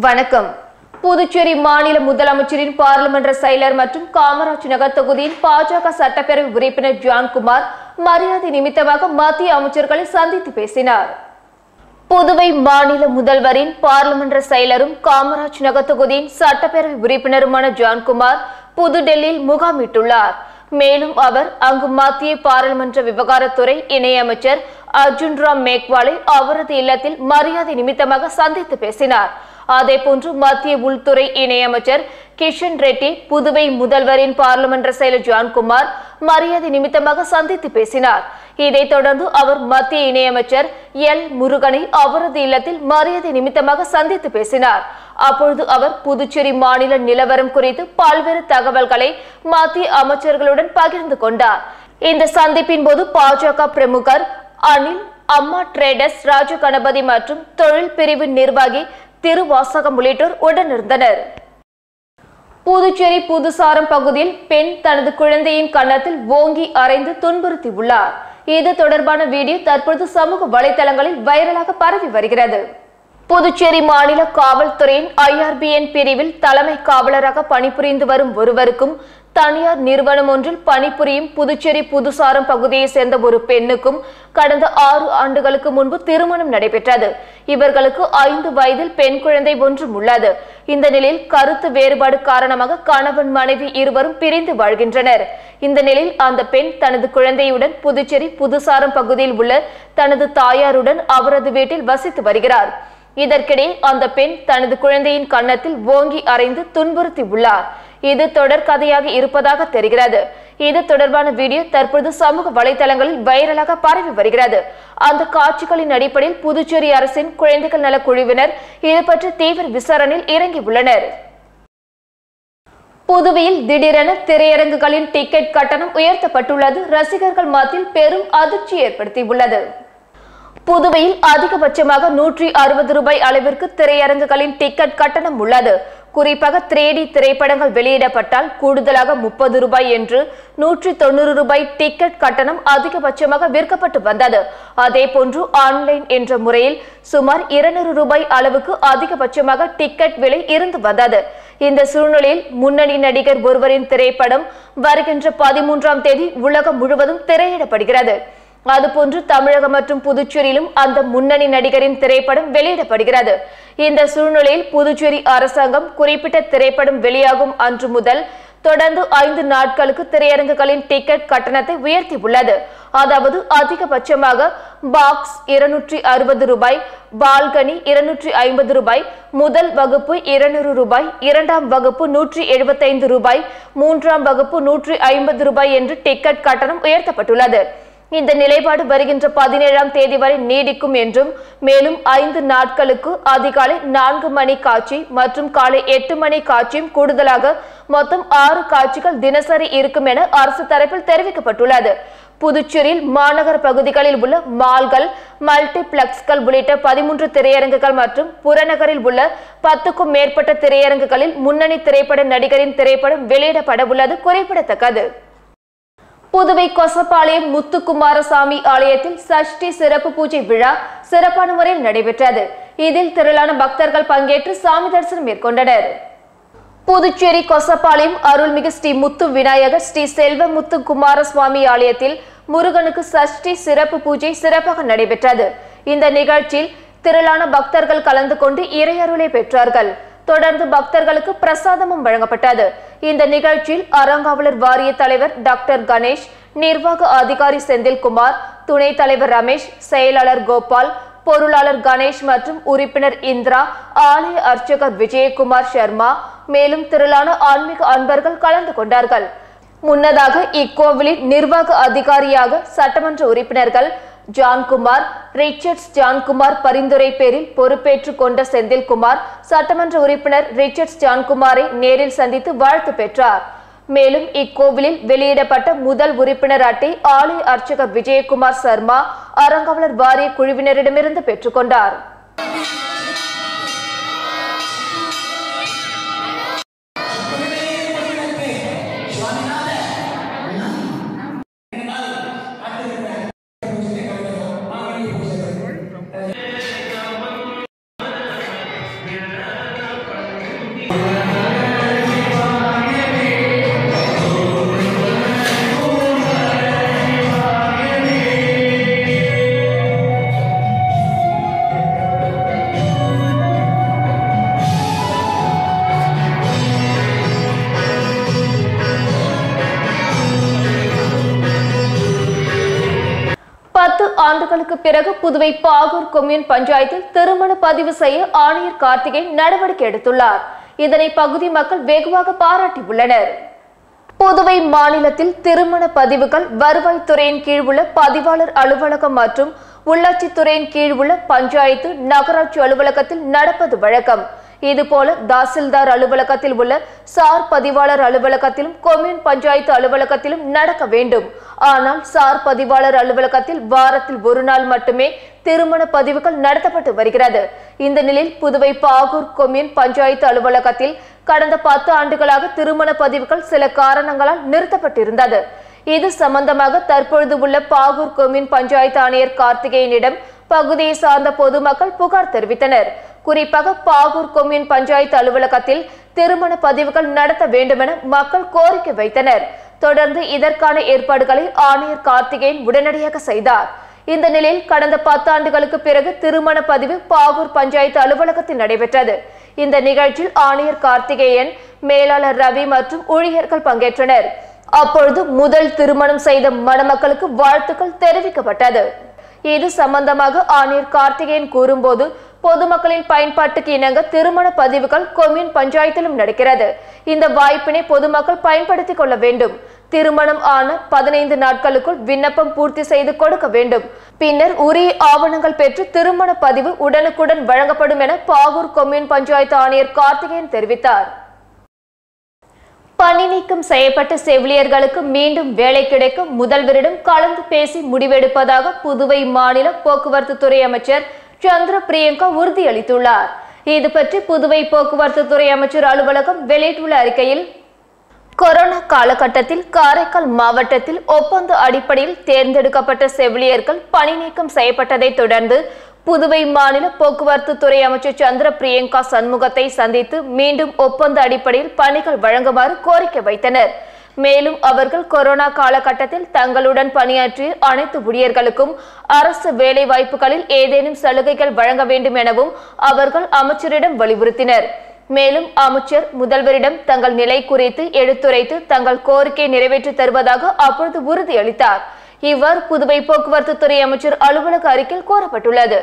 வணக்கம் புதுச்சேரி மாநில முதலமைச்சரின் பாராளுமன்ற செயலர் மற்றும் காமராஜ் நகர் தொகுதியின் பாஜக சட்டப்பேரவை உறுப்பினர் ஜான்குமார் மரியாதை நிமித்தமாக மத்திய அமைச்சர்களை சந்தித்து பேசினார் புதுவை மாநில முதல்வரின் பாராளுமன்ற செயலரும் காமராஜ் நகர் தொகுதியின் சட்டப்பேரவை உறுப்பினருமான ஜான்குமார் புதுடெல்லியில் முகாமிட்டுள்ளார் மேலும் அவர் அங்கு மத்திய பாராளுமன்ற விவகாரத்துறை இணையமைச்சர் அர்ஜுன் ராம் மேக்வாலை அவரது இல்லத்தில் மரியாதை நிமித்தமாக சந்தித்து பேசினார் அதேபோன்று மத்திய உள்துறை இணையமைச்சர் கிஷன் ரெட்டி புதுவை முதல்வரின் பாராளுமன்ற செயலர் ஜான்குமார் மரியாதை நிமித்தமாக சந்தித்து பேசினார் இதைத் தொடர்ந்து அவர் மத்திய இணையமைச்சர் எல் முருகனை அவரது இல்லத்தில் மரியாதை நிமித்தமாக சந்தித்து பேசினார் அப்பொழுது அவர் புதுச்சேரி மாநில நிலவரம் குறித்து பல்வேறு தகவல்களை மத்திய அமைச்சர்களுடன் பகிர்ந்து கொண்டார் இந்த சந்திப்பின் போது பாஜக பிரமுகர் அனில் அம்மா ட்ரேடர்ஸ் ராஜ கணபதி மற்றும் தொழில் பிரிவு நிர்வாகி திருவாசகம் உள்ளிட்டோர் உடனிருந்தனர் புதுச்சேரி புதுசாரம் பகுதியில் பெண் தனது குழந்தையின் கன்னத்தில் ஓங்கி அறைந்து துன்புறுத்தியுள்ளார் இது தொடர்பான வீடியோ தற்போது சமூக வலைதளங்களில் வைரலாக பரவி வருகிறது புதுச்சேரி மாநில காவல்துறையின் ஐஆர்பிஎன் பிரிவில் தலைமை காவலராக பணிபுரிந்து வரும் ஒருவருக்கும் தனியார் நிறுவனம் ஒன்றில் பணிபுரியும் புதுச்சேரி புதுசாரம் பகுதியை சேர்ந்த ஒரு பெண்ணுக்கும் கடந்த ஆறு ஆண்டுகளுக்கு முன்பு திருமணம் நடைபெற்றது இவர்களுக்கு ஐந்து வயதில் பெண் குழந்தை ஒன்றும் உள்ளது இந்த நிலையில் கருத்து வேறுபாடு காரணமாக கணவன் மனைவி இருவரும் பிரிந்து வாழ்கின்றனர் இந்த நிலையில் அந்த பெண் தனது குழந்தையுடன் புதுச்சேரி புதுசாரம் பகுதியில் உள்ள தனது தாயாருடன் அவரது வீட்டில் வசித்து வருகிறார் இதற்கிடையே அந்த பெண் தனது குழந்தையின் கன்னத்தில் ஓங்கி அறைந்து துன்புறுத்தி உள்ளார் இது தொடர் கதையாக இருப்பதாக தெரிகிறது இது தொடர்பான வீடியோ தற்போது சமூக வலைதளங்களில் வைரலாக பரவி வருகிறது அந்த காட்சிகளின் அடிப்படையில் புதுச்சேரி அரசின் குழந்தைகள் நல குழுவினர் இது பற்றி தீவிர விசாரணையில் இறங்கியுள்ளனர் புதுவையில் திடீரென திரையரங்குகளின் டிக்கெட் கட்டணம் உயர்த்தப்பட்டுள்ளது ரசிகர்கள் மத்தியில் பெரும் அதிர்ச்சி ஏற்படுத்தியுள்ளது புதுவையில் அதிகபட்சமாக நூற்றி அறுபது ரூபாய் அளவிற்கு திரையரங்குகளின் டிக்கெட் கட்டணம் உள்ளது குறிப்பாக த்ரீடி திரைப்படங்கள் வெளியிடப்பட்டால் கூடுதலாக முப்பது ரூபாய் என்று நூற்றி தொண்ணூறு ரூபாய் டிக்கெட் கட்டணம் அதிகபட்சமாக விற்கப்பட்டு வந்தது அதேபோன்று ஆன்லைன் என்ற முறையில் சுமார் இருநூறு ரூபாய் அளவுக்கு அதிகபட்சமாக டிக்கெட் விலை இருந்து வந்தது இந்த சூழ்நிலையில் முன்னணி நடிகர் ஒருவரின் திரைப்படம் வருகின்ற பதிமூன்றாம் தேதி உலகம் முழுவதும் திரையிடப்படுகிறது அதுபோன்று தமிழகம் மற்றும் புதுச்சேரியிலும் அந்த முன்னணி நடிகரின் திரைப்படம் வெளியிடப்படுகிறது இந்த சூழ்நிலையில் புதுச்சேரி அரசாங்கம் குறிப்பிட்ட திரைப்படம் வெளியாகும் அன்று முதல் தொடர்ந்து ஐந்து நாட்களுக்கு திரையரங்குகளின் டிக்கெட் கட்டணத்தை உயர்த்தி உள்ளது அதாவது அதிகபட்சமாக பாக்ஸ் இருநூற்றி அறுபது ரூபாய் பால்கனி இருநூற்றி ஐம்பது ரூபாய் முதல் வகுப்பு இருநூறு ரூபாய் இரண்டாம் வகுப்பு நூற்றி எழுபத்தைந்து ரூபாய் மூன்றாம் வகுப்பு நூற்றி ஐம்பது ரூபாய் என்று டிக்கெட் கட்டணம் உயர்த்தப்பட்டுள்ளது இந்த நிலைப்பாடு வருகின்ற பதினேழாம் தேதி வரை நீடிக்கும் என்றும் மேலும் ஐந்து நாட்களுக்கு அதிகாலை நான்கு மணி காட்சி மற்றும் காலை எட்டு மணி காட்சியும் கூடுதலாக மொத்தம் ஆறு காட்சிகள் தினசரி இருக்கும் என அரசு தரப்பில் தெரிவிக்கப்பட்டுள்ளது புதுச்சேரியில் மாநகர பகுதிகளில் உள்ள மால்கள் மல்டிபிளெக்ஸ்கள் உள்ளிட்ட பதிமூன்று திரையரங்குகள் மற்றும் புறநகரில் உள்ள பத்துக்கும் மேற்பட்ட திரையரங்குகளில் முன்னணி திரைப்பட நடிகரின் திரைப்படம் வெளியிடப்பட உள்ளது குறிப்பிடத்தக்கது புதுவை கொசப்பாளையம் முத்துக்குமாரசாமி ஆலயத்தில் சஷ்டி சிறப்பு பூஜை விழா சிறப்பான முறையில் நடைபெற்றது இதில் திரளான பக்தர்கள் பங்கேற்று சாமி தரிசனம் மேற்கொண்டனர் புதுச்சேரி கொசப்பாளையம் அருள்மிகு ஸ்ரீ முத்து விநாயகர் ஸ்ரீ செல்வ முத்து குமாரசுவாமி ஆலயத்தில் முருகனுக்கு சஷ்டி சிறப்பு பூஜை சிறப்பாக நடைபெற்றது இந்த நிகழ்ச்சியில் திரளான பக்தர்கள் கலந்து கொண்டு இறையருளை பெற்றார்கள் தொடர்ந்து பக்தர்களுக்கு பிரசாதமும் வழங்கப்பட்டது இந்த நிகழ்ச்சியில் அறங்காவலர் வாரிய தலைவர் டாக்டர் கணேஷ் நிர்வாக அதிகாரி செந்தில்குமார் துணைத் தலைவர் ரமேஷ் செயலாளர் கோபால் பொருளாளர் கணேஷ் மற்றும் உறுப்பினர் இந்திரா ஆலய அர்ச்சகர் விஜயகுமார் சர்மா மேலும் திரளான ஆன்மீக அன்பர்கள் கலந்து கொண்டார்கள் முன்னதாக இக்கோவிலின் நிர்வாக அதிகாரியாக சட்டமன்ற உறுப்பினர்கள் ஜான்குமார் ரிச்சர்ட்ஸ் ஜான்குமார் பரிந்துரை பேரில் பொறுப்பேற்றுக் கொண்ட செந்தில்குமார் சட்டமன்ற உறுப்பினர் ரிச்சர்ட்ஸ் ஜான்குமாரை நேரில் சந்தித்து வாழ்த்து பெற்றார் மேலும் இக்கோவிலில் வெளியிடப்பட்ட முதல் உறுப்பினர் அட்டை ஆலய அர்ச்சகர் விஜயகுமார் சர்மா அறங்காவலர் வாரிய குழுவினரிடமிருந்து பெற்றுக்கொண்டார் Thank ஆண்டுகளுக்கு பிறகு புதுவை பாகூர் கொம்யூன் பஞ்சாயத்தில் திருமண பதிவு செய்ய ஆணையர் கார்த்திகேயன் நடவடிக்கை எடுத்துள்ளார் இதனை பகுதி மக்கள் வெகுவாக பாராட்டியுள்ளனர் புதுவை மாநிலத்தில் திருமண பதிவுகள் வருவாய்த்துறையின் கீழ் உள்ள பதிவாளர் அலுவலகம் மற்றும் உள்ளாட்சித்துறையின் கீழ் உள்ள பஞ்சாயத்து நகராட்சி அலுவலகத்தில் நடப்பது வழக்கம் இதுபோல தாசில்தார் அலுவலகத்தில் உள்ள சார் பதிவாளர் அலுவலகத்திலும் கொம்யூன் பஞ்சாயத்து அலுவலகத்திலும் நடக்க வேண்டும் ஆனால் சார் பதிவாளர் அலுவலகத்தில் வாரத்தில் ஒரு நாள் மட்டுமே திருமண பதிவுகள் நடத்தப்பட்டு வருகிறது இந்த நிலையில் புதுவை பாகூர் கொம்யூன் பஞ்சாயத்து அலுவலகத்தில் கடந்த பத்து ஆண்டுகளாக திருமண பதிவுகள் சில காரணங்களால் நிறுத்தப்பட்டிருந்தது இது சம்பந்தமாக தற்பொழுது உள்ள பாகூர் கொம்யூன் பஞ்சாயத்து ஆணையர் கார்த்திகேயனிடம் பகுதியை சார்ந்த பொதுமக்கள் புகார் தெரிவித்தனர் குறிப்பாக பாகூர் கொம்யூன் பஞ்சாயத்து அலுவலகத்தில் திருமண பதிவுகள் நடத்த வேண்டுமென மக்கள் கோரிக்கை வைத்தனர் தொடர்ந்து இதற்கான ஏற்பாடுகளை ஆணையர் கார்த்திகேயன் உடனடியாக செய்தார் இந்த நிலையில் கடந்த பத்தாண்டுகளுக்கு பிறகு திருமண பதிவு பாகூர் பஞ்சாயத்து அலுவலகத்தில் நடைபெற்றது இந்த நிகழ்ச்சியில் ஆணையர் கார்த்திகேயன் மேலாளர் ரவி மற்றும் ஊழியர்கள் பங்கேற்றனர் அப்பொழுது முதல் திருமணம் செய்த மணமக்களுக்கு வாழ்த்துக்கள் தெரிவிக்கப்பட்டது இது சம்பந்தமாக ஆணையர் கார்த்திகேயன் கூறும்போது பொதுமக்களின் பயன்பாட்டுக்கு இணங்க திருமண பதிவுகள் கொம்யூன் பஞ்சாயத்திலும் நடக்கிறது இந்த வாய்ப்பினை பொதுமக்கள் பயன்படுத்திக் கொள்ள வேண்டும் திருமணம் ஆன பதினைந்து நாட்களுக்குள் விண்ணப்பம் பூர்த்தி செய்து கொடுக்க வேண்டும் பின்னர் உரிய ஆவணங்கள் பெற்று திருமண பதிவு உடனுக்குடன் வழங்கப்படும் என பாகூர் கொம்யூன் பஞ்சாயத்து ஆணையர் கார்த்திகேயன் தெரிவித்தார் பணி நீக்கம் செய்யப்பட்ட செவிலியர்களுக்கு மீண்டும் வேலை கிடைக்க முதல்வரிடம் கலந்து பேசி முடிவெடுப்பதாக புதுவை மாநில போக்குவரத்து துறை அமைச்சர் சந்திர பிரியங்கா உறுதியளித்துள்ளார் இது பற்றி புதுவை போக்குவரத்து துறை அமைச்சர் அலுவலகம் வெளியிட்டுள்ள அறிக்கையில் கொரோனா காலகட்டத்தில் காரைக்கால் மாவட்டத்தில் ஒப்பந்த அடிப்படையில் தேர்ந்தெடுக்கப்பட்ட செவிலியர்கள் பணி நீக்கம் செய்யப்பட்டதை தொடர்ந்து புதுவை மாநில போக்குவரத்து துறை அமைச்சர் சந்திர பிரியங்கா சண்முகத்தை சந்தித்து மீண்டும் ஒப்பந்த அடிப்படையில் பணிகள் வழங்குமாறு கோரிக்கை வைத்தனர் மேலும் அவர்கள் கொரோனா காலகட்டத்தில் தங்களுடன் பணியாற்றிய அனைத்து ஊழியர்களுக்கும் அரசு வேலை வாய்ப்புகளில் ஏதேனும் சலுகைகள் வழங்க வேண்டும் எனவும் அவர்கள் அமைச்சரிடம் வலியுறுத்தினர் மேலும் அமைச்சர் முதல்வரிடம் தங்கள் நிலை குறித்து எடுத்துரைத்து தங்கள் கோரிக்கை நிறைவேற்றி தருவதாக அப்பொழுது உறுதியளித்தார் இவ்வாறு புதுவை போக்குவரத்து துறை அமைச்சர் அலுவலக அறிக்கையில் கூறப்பட்டுள்ளது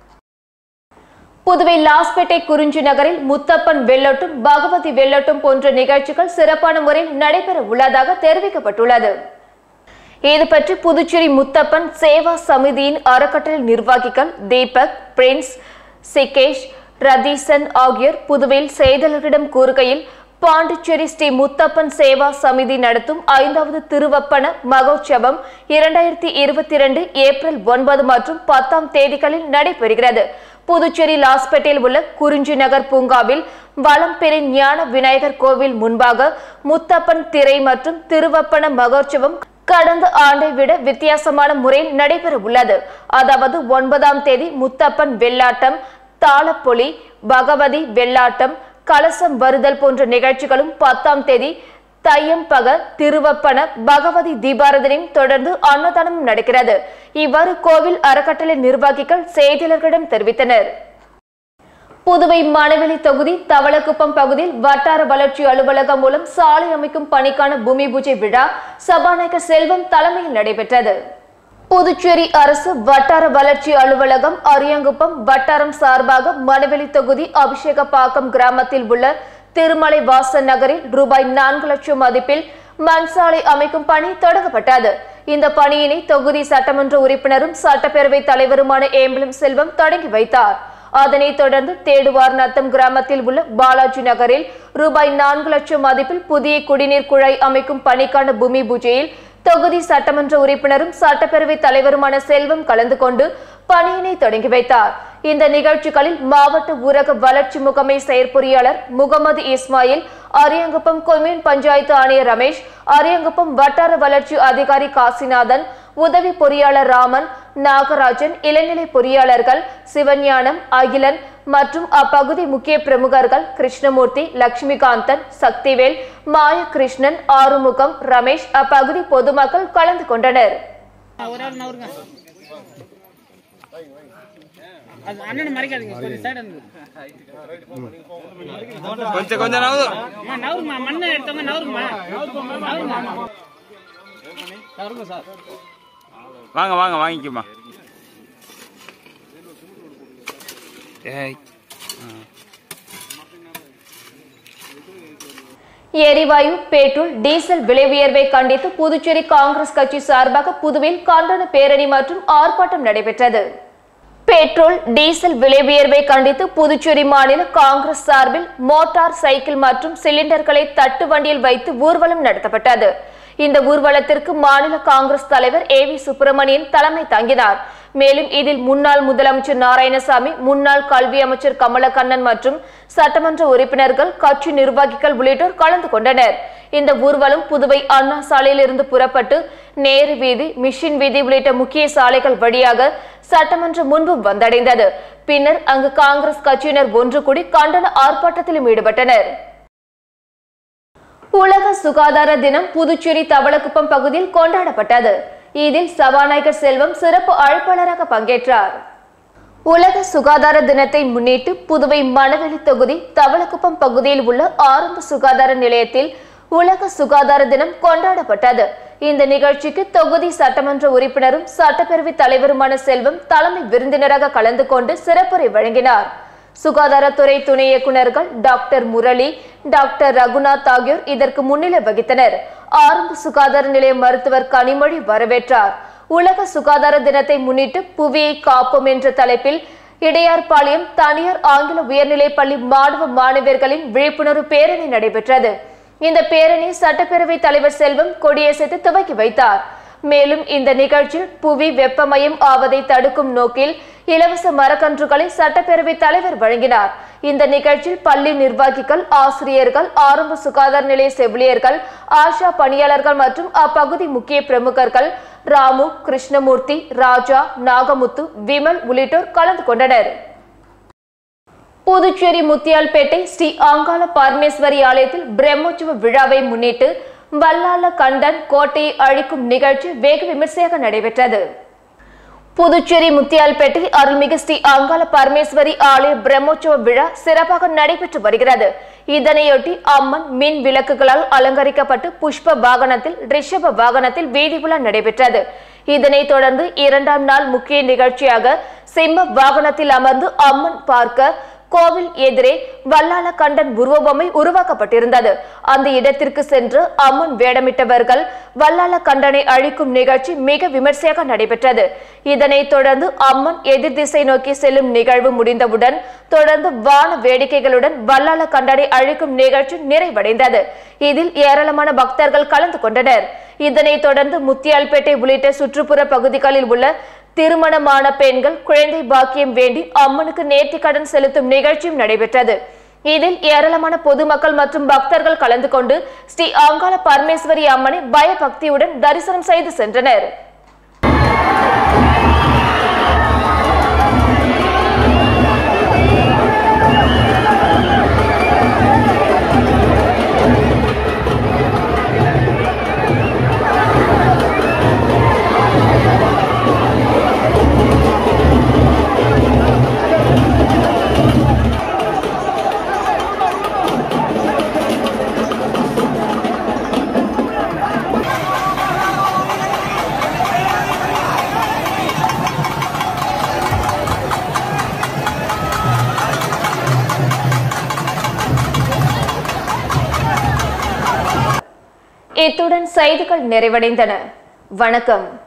புதுவை லாஸ்பேட்டை குறிஞ்சி நகரில் முத்தப்பன் வெள்ளட்டும் பகவதி வெள்ளட்டும் போன்ற நிகழ்ச்சிகள் சிறப்பான முறையில் நடைபெற உள்ளதாக தெரிவிக்கப்பட்டுள்ளது இது பற்றி புதுச்சேரி முத்தப்பன் சேவா சமிதியின் அறக்கட்டளை நிர்வாகிகள் தீபக் பிரின்ஸ் சிகேஷ் ரதீசன் ஆகியோர் புதுவையில் செய்தியாளர்களிடம் கூறுகையில் பாண்டிச்சேரி ஸ்ரீ முத்தப்பன் சேவா சமிதி நடத்தும் ஐந்தாவது திருவப்பன மகோற்சவம் இரண்டாயிரத்தி இருபத்தி இரண்டு ஏப்ரல் ஒன்பது மற்றும் பத்தாம் தேதிகளில் நடைபெறுகிறது புதுச்சேரி லாஸ்பேட்டையில் உள்ள குறிஞ்சி நகர் பூங்காவில் வளம் பெரிய ஞான விநாயகர் கோவில் முன்பாக முத்தப்பன் திரை மற்றும் திருவப்பன மகோற்சவம் கடந்த ஆண்டை விட வித்தியாசமான முறையில் நடைபெற உள்ளது அதாவது ஒன்பதாம் தேதி முத்தப்பன் வெள்ளாட்டம் தாளப்பொலி பகவதி வெள்ளாட்டம் கலசம் வருதல் போன்ற நிகழ்ச்சிகளும் பத்தாம் தேதி தையம்பக திருவப்பன பகவதி தீபாரதனையும் தொடர்ந்து அன்னதானமும் நடக்கிறது இவ்வாறு கோவில் அறக்கட்டளை நிர்வாகிகள் செய்தியாளர்களிடம் தெரிவித்தனர் புதுவை மணவெளி தொகுதி தவளக்குப்பம் பகுதியில் வட்டார வளர்ச்சி அலுவலகம் மூலம் சாலை அமைக்கும் பணிக்கான பூமி பூஜை விழா சபாநாயகர் செல்வம் தலைமையில் நடைபெற்றது புதுச்சேரி அரசு வட்டார வளர்ச்சி அலுவலகம் அரியாங்குப்பம் வட்டாரம் சார்பாக மணவெளி தொகுதி அபிஷேகப்பாக்கம் கிராமத்தில் உள்ள திருமலை வாசன் நகரில் ரூபாய் நான்கு லட்சம் மதிப்பில் மண் சாலை அமைக்கும் பணி தொடங்கப்பட்டது இந்த பணியினை தொகுதி சட்டமன்ற உறுப்பினரும் சட்டப்பேரவை தலைவருமான ஏம்பலம் செல்வம் தொடங்கி வைத்தார் அதனைத் தொடர்ந்து தேடுவார் நத்தம் கிராமத்தில் உள்ள பாலாஜி நகரில் ரூபாய் நான்கு லட்சம் மதிப்பில் புதிய குடிநீர் குழாய் அமைக்கும் பணிக்கான பூமி பூஜையில் தொகுதி சட்டமன்ற உறுப்பினரும் சட்டப்பேரவை தலைவருமான செல்வம் கலந்து கொண்டு பணியினை தொடங்கி வைத்தார் இந்த நிகழ்ச்சிகளில் மாவட்ட ஊரக வளர்ச்சி முகமை செயற்பொறியாளர் முகமது இஸ்மாயில் அரியங்குப்பம் கொம்யூன் பஞ்சாயத்து ஆணையர் ரமேஷ் அரியங்குப்பம் வட்டார வளர்ச்சி அதிகாரி காசிநாதன் உதவி பொறியாளர் ராமன் நாகராஜன் இளநிலை பொறியாளர்கள் சிவஞானம் அகிலன் மற்றும் அப்பகுதி முக்கிய பிரமுகர்கள் கிருஷ்ணமூர்த்தி லட்சுமிகாந்தன் சக்திவேல் மாயகிருஷ்ணன் ஆறுமுகம் ரமேஷ் அப்பகுதி பொதுமக்கள் கலந்து கொண்டனர் ஒரு ஆள் நவருங்க அது அண்ணனை மறைக்காதீங்க கொஞ்சம் சைடு கொஞ்சம் கொஞ்சம் நவுது அம்மா நவருங்கம்மா மண்ணை எடுத்தவங்க நவருங்கம்மா நவருங்கம்மா நவருங்க சார் வாங்க வாங்க வாங்கிக்கோமா ஏய் எரிவாயு பெட்ரோல் டீசல் விலை உயர்வை கண்டித்து புதுச்சேரி காங்கிரஸ் கட்சி சார்பாக புதுவையில் கண்டன பேரணி மற்றும் ஆர்ப்பாட்டம் நடைபெற்றது பெட்ரோல் டீசல் விலை உயர்வை கண்டித்து புதுச்சேரி மாநில காங்கிரஸ் சார்பில் மோட்டார் சைக்கிள் மற்றும் சிலிண்டர்களை தட்டு வண்டியில் வைத்து ஊர்வலம் நடத்தப்பட்டது இந்த ஊர்வலத்திற்கு மாநில காங்கிரஸ் தலைவர் ஏ வி சுப்பிரமணியன் தலைமை தாங்கினார் மேலும் இதில் முன்னாள் முதலமைச்சர் நாராயணசாமி முன்னாள் கல்வி அமைச்சர் கமலக்கண்ணன் மற்றும் சட்டமன்ற உறுப்பினர்கள் கட்சி நிர்வாகிகள் உள்ளிட்டோர் கலந்து கொண்டனர் இந்த ஊர்வலம் புதுவை அண்ணா சாலையிலிருந்து புறப்பட்டு நேரு வீதி மிஷின் வீதி உள்ளிட்ட முக்கிய சாலைகள் வழியாக சட்டமன்றம் முன்பு வந்தடைந்தது பின்னர் அங்கு காங்கிரஸ் கட்சியினர் ஒன்று கூடி கண்டன ஆர்ப்பாட்டத்திலும் ஈடுபட்டனர் உலக சுகாதார தினம் புதுச்சேரி தவளக்குப்பம் பகுதியில் கொண்டாடப்பட்டது இதில் சபாநாயகர் செல்வம் சிறப்பு அழைப்பாளராக பங்கேற்றார் உலக சுகாதார தினத்தை முன்னிட்டு புதுவை மணவெளி தொகுதி தவளக்குப்பம் பகுதியில் உள்ள ஆரம்ப சுகாதார நிலையத்தில் உலக சுகாதார தினம் கொண்டாடப்பட்டது இந்த நிகழ்ச்சிக்கு தொகுதி சட்டமன்ற உறுப்பினரும் சட்டப்பேரவை தலைவருமான செல்வம் தலைமை விருந்தினராக கலந்து கொண்டு சிறப்புரை வழங்கினார் சுகாதாரத்துறை துணை இயக்குநர்கள் டாக்டர் முரளி டாக்டர் ரகுநாத் ஆகியோர் இதற்கு முன்னிலை வகித்தனர் ஆரம்ப சுகாதார நிலைய மருத்துவர் கனிமொழி வரவேற்றார் உலக சுகாதார தினத்தை முன்னிட்டு புவியை காப்போம் என்ற தலைப்பில் இடையார்பாளையம் தனியார் ஆங்கில உயர்நிலைப் பள்ளி மாணவ மாணவியர்களின் விழிப்புணர்வு பேரணி நடைபெற்றது இந்த பேரணி சட்டப்பேரவை தலைவர் செல்வம் கொடியசைத்து துவக்கி வைத்தார் மேலும் இந்த நிகழ்ச்சியில் புவி வெப்பமயம் ஆவதை தடுக்கும் நோக்கில் இலவச மரக்கன்றுகளை சட்டப்பேரவை தலைவர் வழங்கினார் இந்த நிகழ்ச்சியில் பள்ளி நிர்வாகிகள் ஆசிரியர்கள் ஆரம்ப சுகாதார நிலைய செவிலியர்கள் ஆஷா பணியாளர்கள் மற்றும் அப்பகுதி முக்கிய பிரமுகர்கள் ராமு கிருஷ்ணமூர்த்தி ராஜா நாகமுத்து விமல் உள்ளிட்டோர் கலந்து கொண்டனர் புதுச்சேரி முத்தியால்பேட்டை ஸ்ரீ ஆங்காள பரமேஸ்வரி ஆலயத்தில் பிரம்மோற்சவ விழாவை முன்னிட்டு வல்லால கண்டன் கோட்டையை அழிக்கும் நிகழ்ச்சி வெகு விமர்சையாக நடைபெற்றது புதுச்சேரி முத்தியால்பேட்டை அருள்மிகு ஸ்ரீ அங்காள பரமேஸ்வரி ஆலய பிரம்மோற்சவ விழா சிறப்பாக நடைபெற்று வருகிறது இதனையொட்டி அம்மன் மின் விளக்குகளால் அலங்கரிக்கப்பட்டு புஷ்ப வாகனத்தில் ரிஷப வாகனத்தில் வீதி உலா நடைபெற்றது இதனைத் தொடர்ந்து இரண்டாம் நாள் முக்கிய நிகழ்ச்சியாக சிம்ம வாகனத்தில் அமர்ந்து அம்மன் பார்க்க கோவில் எதிரே வல்லால கண்டன் உருவபொம்மை உருவாக்கப்பட்டிருந்தது அந்த இடத்திற்கு சென்று அம்மன் வேடமிட்டவர்கள் வல்லால கண்டனை அழிக்கும் நிகழ்ச்சி மிக விமர்சையாக நடைபெற்றது இதனைத் தொடர்ந்து அம்மன் எதிர் திசை நோக்கி செல்லும் நிகழ்வு முடிந்தவுடன் தொடர்ந்து வான வேடிக்கைகளுடன் வல்லால கண்டனை அழிக்கும் நிகழ்ச்சி நிறைவடைந்தது இதில் ஏராளமான பக்தர்கள் கலந்து கொண்டனர் இதனைத் தொடர்ந்து முத்தியால்பேட்டை உள்ளிட்ட சுற்றுப்புற பகுதிகளில் உள்ள திருமணமான பெண்கள் குழந்தை பாக்கியம் வேண்டி அம்மனுக்கு நேர்த்திக்கடன் செலுத்தும் நிகழ்ச்சியும் நடைபெற்றது இதில் ஏராளமான பொதுமக்கள் மற்றும் பக்தர்கள் கலந்து கொண்டு ஸ்ரீ ஆங்காள பரமேஸ்வரி அம்மனை பயபக்தியுடன் தரிசனம் செய்து சென்றனர் இத்துடன் செய்திகள் நிறைவடைந்தன வணக்கம்